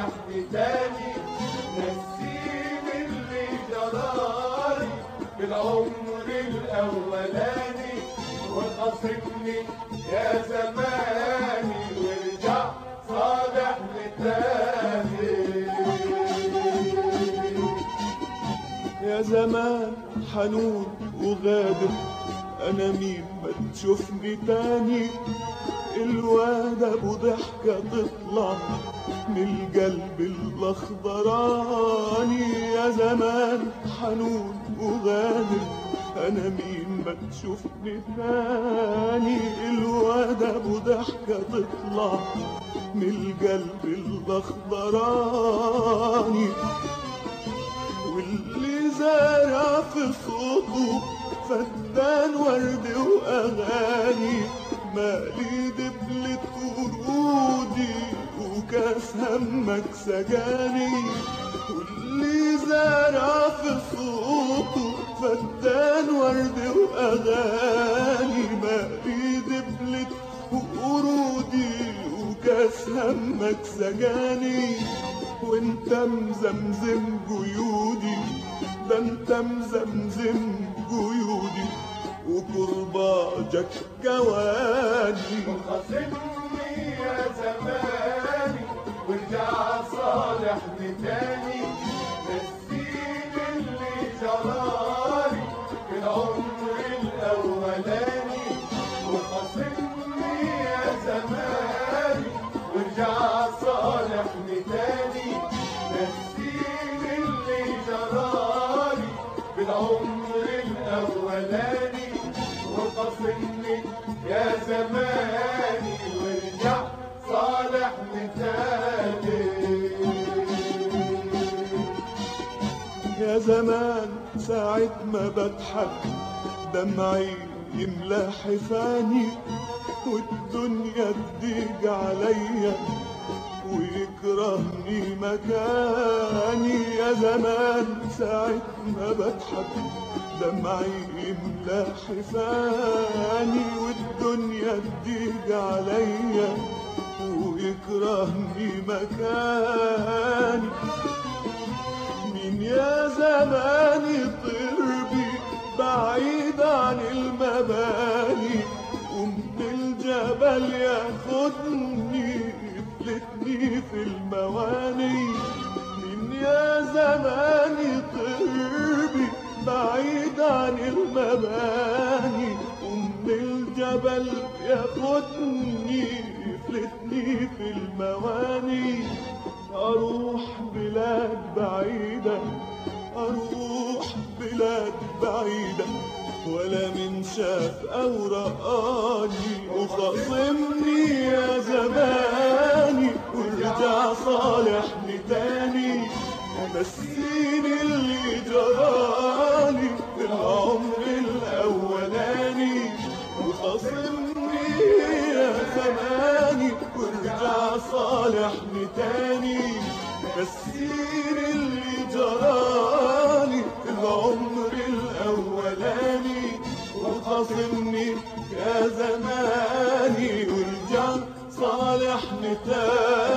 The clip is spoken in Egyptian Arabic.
صالحني تاني نسيني اللي جرالي بالعمر الاولاني وخاصمني يا زماني وارجع صالحني تاني يا زمان حنون وغادر انا مين ما تشوفني تاني الواد ابو ضحكة تطلع من القلب الاخضراني يا زمان حنون وغادر انا مين ما تشوفني تاني الواد ابو ضحكة تطلع من القلب الاخضراني واللي زارع في صوته فدان ورد واغاني مالي دبلة ورودي وكاس همك سجاني واللي زارع في صوته فدان ورد واغاني مالي دبلة ورودي وكاس همك سجاني وانت مزمزم جيودي ده انت مزمزم جيودي وكرباجك كواني وخاصمني يا زماني وارجع صالحني تاني نسيني اللي جرالي في العمر الاولاني وخاصمني يا زماني وارجع صالحني تاني نسيني اللي جرالي بالعمر الاولاني وخاصمني يا زماني وارجع صالحني تاني يا زمان ساعة ما بضحك دمعي يملى حفاني والدنيا تضيق عليا ويكرهني مكاني يا زمان ساعة ما بضحك دمعي يملى حفاني والدنيا تضيق عليا ويكرهني مكاني مين يا زماني طربي بعيد عن المباني ومن الجبل ياخدني يفلتني في المواني مين يا زماني طربي بعيد عن المباني ومن الجبل ياخدني يفلتني في المواني أروح بلاد بعيدة أروح بلاد بعيدة ولا من شاف أو رآني وخاصمني يا زماني وارجع صالحني تاني نسيني اللي جرالي في العمر الأولاني وخاصمني يا زماني وارجع صالحني تاني نسيني اللي جرالي في العمر الأولاني وخاصمني يا زماني وارجع صالحني تاني